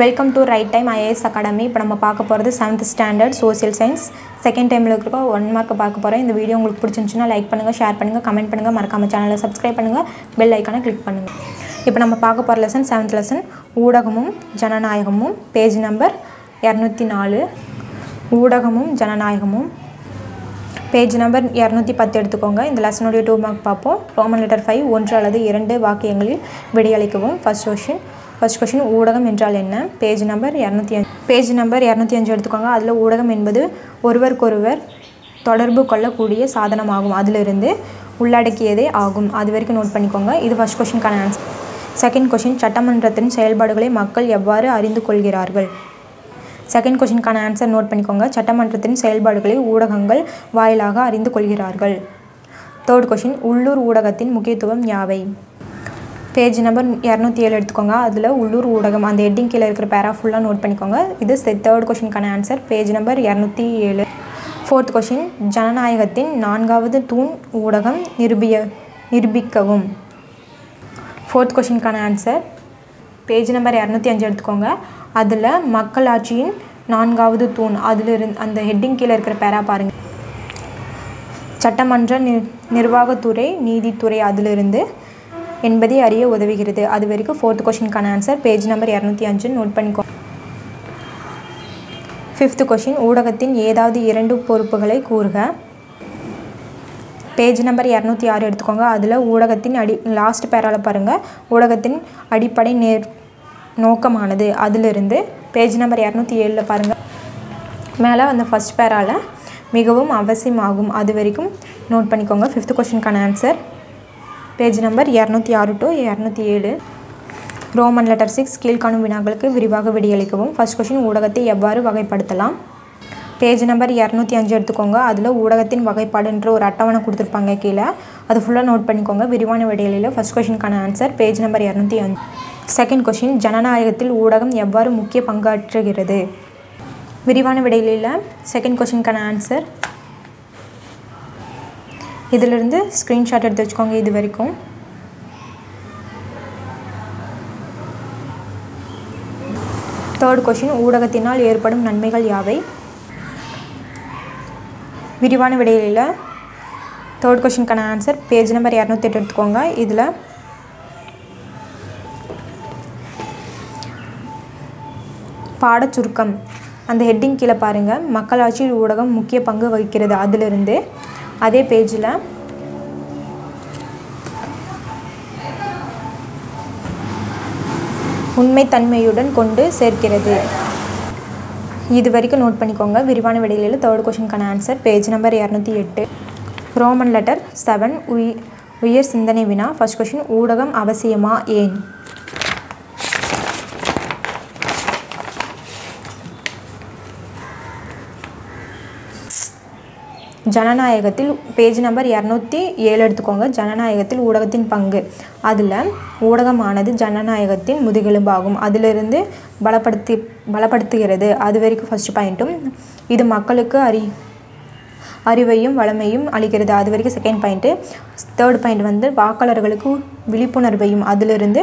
welcome to right time IAS academy இப்போ நம்ம பார்க்க போகிறது seventh standard social science second டைமில் இருக்கிற ஒன் மார்க் பார்க்க போகிறோம் இந்த வீடியோ உங்களுக்கு பிடிச்சிருந்துச்சுன்னா லைக் பண்ணுங்கள் ஷேர் பண்ணுங்கள் கமெண்ட் பண்ணுங்கள் மறக்காம சேனலை சப்ஸ்கிரைப் பண்ணுங்கள் பெல் ஐக்கானை கிளிக் பண்ணுங்கள் இப்போ நம்ம பார்க்க போகிற லெசன் செவன்த் லெசன் ஊடகமும் ஜனநாயகமும் பேஜ் நம்பர் இரநூத்தி நாலு ஊடகமும் ஜனநாயகமும் பேஜ் நம்பர் இரநூத்தி பத்து எடுத்துக்கோங்க இந்த லெசனுடைய டூ மார்க் பார்ப்போம் ரோமன் லெட்டர் ஃபைவ் ஒன்று அல்லது இரண்டு வாக்கியங்களில் விடையளிக்கவும் ஃபர்ஸ்ட் கொஷின் ஃபர்ஸ்ட் கொஷின் ஊடகம் என்றால் என்ன பேஜ் நம்பர் இரநூத்தி அஞ்சு பேஜ் நம்பர் இரநூத்தி அஞ்சு எடுத்துக்கோங்க அதில் ஊடகம் என்பது ஒருவருக்கொருவர் தொடர்பு கொள்ளக்கூடிய சாதனமாகும் அதிலிருந்து உள்ளடக்கியதே ஆகும் அது வரைக்கும் நோட் பண்ணிக்கோங்க இது ஃபர்ஸ்ட் கொஷினுக்கான ஆன்சர் செகண்ட் கொஷின் சட்டமன்றத்தின் செயல்பாடுகளை மக்கள் எவ்வாறு அறிந்து கொள்கிறார்கள் செகண்ட் கொஷினுக்கான ஆன்சர் நோட் பண்ணிக்கோங்க சட்டமன்றத்தின் செயல்பாடுகளை ஊடகங்கள் வாயிலாக அறிந்து கொள்கிறார்கள் தேர்ட் கொஷின் உள்ளூர் ஊடகத்தின் முக்கியத்துவம் யாவை பேஜ் நம்பர் இரநூத்தி ஏழு எடுத்துக்கோங்க அதில் உள்ளூர் ஊடகம் அந்த ஹெட்டிங் கீழே இருக்கிற பேரா ஃபுல்லாக நோட் பண்ணிக்கோங்க இது தேர்ட் கொஷினுக்கான ஆன்சர் பேஜ் நம்பர் இரநூத்தி ஏழு ஃபோர்த் கொஷின் ஜனநாயகத்தின் நான்காவது தூண் ஊடகம் நிரூபிய நிரூபிக்கவும் ஃபோர்த் கொஷினுக்கான ஆன்சர் பேஜ் நம்பர் இரநூத்தி அஞ்சு எடுத்துக்கோங்க அதில் மக்களாட்சியின் நான்காவது தூண் அதில் இருந்து அந்த ஹெட்டிங் கீழே இருக்கிற பேரா பாருங்கள் சட்டமன்ற நிர் நிர்வாகத்துறை நீதித்துறை அதிலிருந்து என்பதை அறிய உதவுகிறது அது வரைக்கும் ஃபோர்த் கொஷினுக்கான ஆன்சர் பேஜ் நம்பர் இரநூத்தி அஞ்சு நோட் பண்ணிக்கோ ஃபிஃப்த் கொஷின் ஊடகத்தின் ஏதாவது இரண்டு பொறுப்புகளை கூறுக பேஜ் நம்பர் இரநூத்தி ஆறு எடுத்துக்கோங்க அதில் ஊடகத்தின் அடி லாஸ்ட் பேரால பாருங்கள் ஊடகத்தின் அடிப்படை நேர் நோக்கமானது அதிலிருந்து பேஜ் நம்பர் இரநூத்தி ஏழில் பாருங்கள் மேலே அந்த ஃபஸ்ட் பேரால மிகவும் அவசியமாகும் அது வரைக்கும் நோட் பண்ணிக்கோங்க ஃபிஃப்த் கொஷினுக்கான ஆன்சர் பேஜ் நம்பர் இரநூத்தி ஆறு டு இரநூத்தி ஏழு ரோமன் லெட்டர் சிக்ஸ் கீழ்காணும் வினாக்களுக்கு விரிவாக விடியளிக்கவும் ஃபர்ஸ்ட் கொஷின் ஊடகத்தை எவ்வாறு வகைப்படுத்தலாம் பேஜ் நம்பர் இரநூத்தி அஞ்சு எடுத்துக்கோங்க அதில் ஊடகத்தின் வகைப்பாடுன்ற ஒரு அட்டவணை கொடுத்துருப்பாங்க கீழே அது ஃபுல்லாக நோட் பண்ணிக்கோங்க விரிவான விடையில ஃபர்ஸ்ட் கொஷினுக்கான ஆன்சர் பேஜ் நம்பர் இரநூத்தி அஞ்சு செகண்ட் கொஷின் ஜனநாயகத்தில் ஊடகம் எவ்வாறு முக்கிய பங்காற்றுகிறது விரிவான விடையில செகண்ட் கொஷினுக்கான ஆன்சர் இதிலிருந்து ஸ்க்ரீன்ஷாட் எடுத்து வச்சுக்கோங்க இது வரைக்கும் தேர்ட் கொஷின் ஊடகத்தினால் ஏற்படும் நன்மைகள் யாவை விரிவான விடையில தேர்ட் கொஷினுக்கான ஆன்சர் பேஜ் நம்பர் இரநூத்தி எட்டு எடுத்துக்கோங்க இதில் பாடச் சுருக்கம் அந்த ஹெட்டிங் கீழே பாருங்கள் மக்களாட்சியில் ஊடகம் முக்கிய பங்கு வகிக்கிறது அதிலிருந்து அதே பேஜில் உண்மைத்தன்மையுடன் கொண்டு சேர்க்கிறது இது வரைக்கும் நோட் பண்ணிக்கோங்க விரிவான விடையில தேர்ட் கொஷினுக்கான ஆன்சர் பேஜ் நம்பர் இரநூத்தி எட்டு ரோமன் லெட்டர் செவன் உய் உயர் சிந்தனை வினா ஃபர்ஸ்ட் கொஷின் ஊடகம் அவசியமா ஏன் ஜனநாயகத்தில் பேஜ் நம்பர் இரநூத்தி ஏழு எடுத்துக்கோங்க ஜனநாயகத்தில் ஊடகத்தின் பங்கு அதில் ஊடகமானது ஜனநாயகத்தின் முதுகெலும்பாகும் அதிலிருந்து பலப்படுத்தி பலப்படுத்துகிறது அது வரைக்கும் ஃபஸ்ட் பாயிண்ட்டும் இது மக்களுக்கு அறி அறிவையும் வளமையும் அளிக்கிறது அது வரைக்கும் செகண்ட் பாயிண்ட்டு தேர்ட் பாயிண்ட் வந்து வாக்காளர்களுக்கு விழிப்புணர்வையும் அதிலிருந்து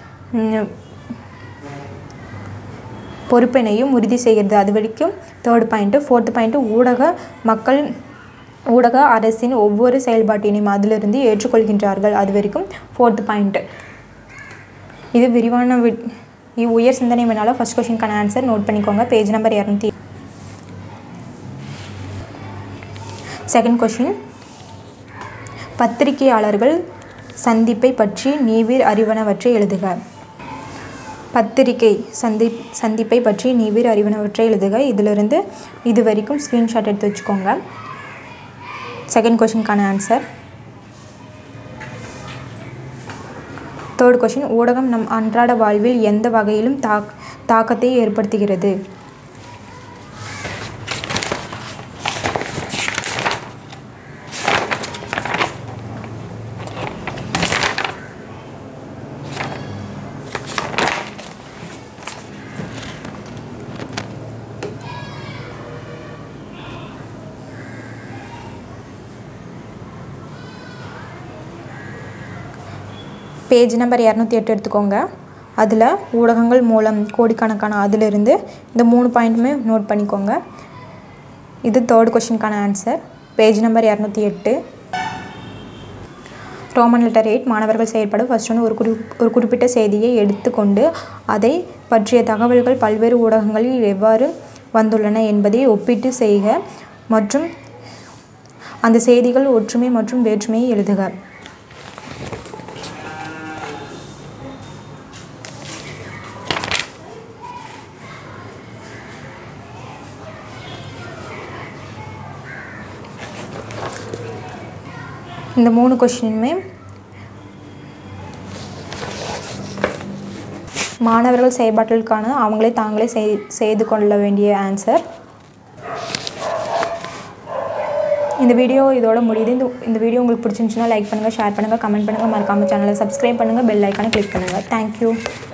பொறுப்பினையும் உறுதி செய்கிறது அது வரைக்கும் தேர்ட் பாயிண்ட்டு ஃபோர்த் பாயிண்ட்டு ஊடக மக்கள் ஊடக அரசின் ஒவ்வொரு செயல்பாட்டினையும் அதிலிருந்து ஏற்றுக்கொள்கின்றார்கள் அது வரைக்கும் ஃபோர்த் பாயிண்ட்டு இது விரிவான வி உயர் சிந்தனை வேணாலும் ஃபஸ்ட் கொஷினுக்கான ஆன்சர் நோட் பண்ணிக்கோங்க பேஜ் நம்பர் இரநூத்தி செகண்ட் கொஷின் பத்திரிகையாளர்கள் சந்திப்பை பற்றி நீவிர் அறிவனவற்றை எழுதுக பத்திரிகை சந்தி சந்திப்பை பற்றி நீவிர் அறிவனவற்றை எழுதுக இதிலிருந்து இது வரைக்கும் ஸ்க்ரீன்ஷாட் எடுத்து வச்சுக்கோங்க செகண்ட் கொஷினுக்கான ஆன்சர் தேர்ட் கொஷின் ஊடகம் நம் அன்றாட வாழ்வில் எந்த வகையிலும் தாக் தாக்கத்தை ஏற்படுத்துகிறது பேஜ் நம்பர் இரநூத்தி எட்டு எடுத்துக்கோங்க அதில் ஊடகங்கள் மூலம் கோடிக்கணக்கான அதிலிருந்து இந்த மூணு பாயிண்ட்டுமே நோட் பண்ணிக்கோங்க இது தேர்ட் கொஷினுக்கான ஆன்சர் பேஜ் நம்பர் இரநூத்தி எட்டு ரோமன் லெட்டர் எயிட் மாணவர்கள் செயல்பட ஃபர்ஸ்ட் வந்து ஒரு குறி ஒரு குறிப்பிட்ட செய்தியை எடுத்துக்கொண்டு அதை பற்றிய தகவல்கள் பல்வேறு ஊடகங்களில் எவ்வாறு வந்துள்ளன என்பதை ஒப்பிட்டு செய்க மற்றும் அந்த செய்திகள் ஒற்றுமை மற்றும் வேற்றுமையை எழுதுக இந்த மூணு கொஷினுமே மாணவர்கள் செயல்பாட்டிற்கான அவங்களே தாங்களே செய் செய்து கொள்ள வேண்டிய ஆன்சர் இந்த வீடியோ இதோட முடியுது இந்த இந்த வீடியோ உங்களுக்கு பிடிச்சிருந்துச்சுன்னா லைக் பண்ணுங்கள் ஷேர் பண்ணுங்கள் கமெண்ட் பண்ணுங்கள் மறக்காமல் சேனலை சப்ஸ்கிரைப் பண்ணுங்கள் பெல் ஐக்கானை கிளிக் பண்ணுங்கள் தேங்க்யூ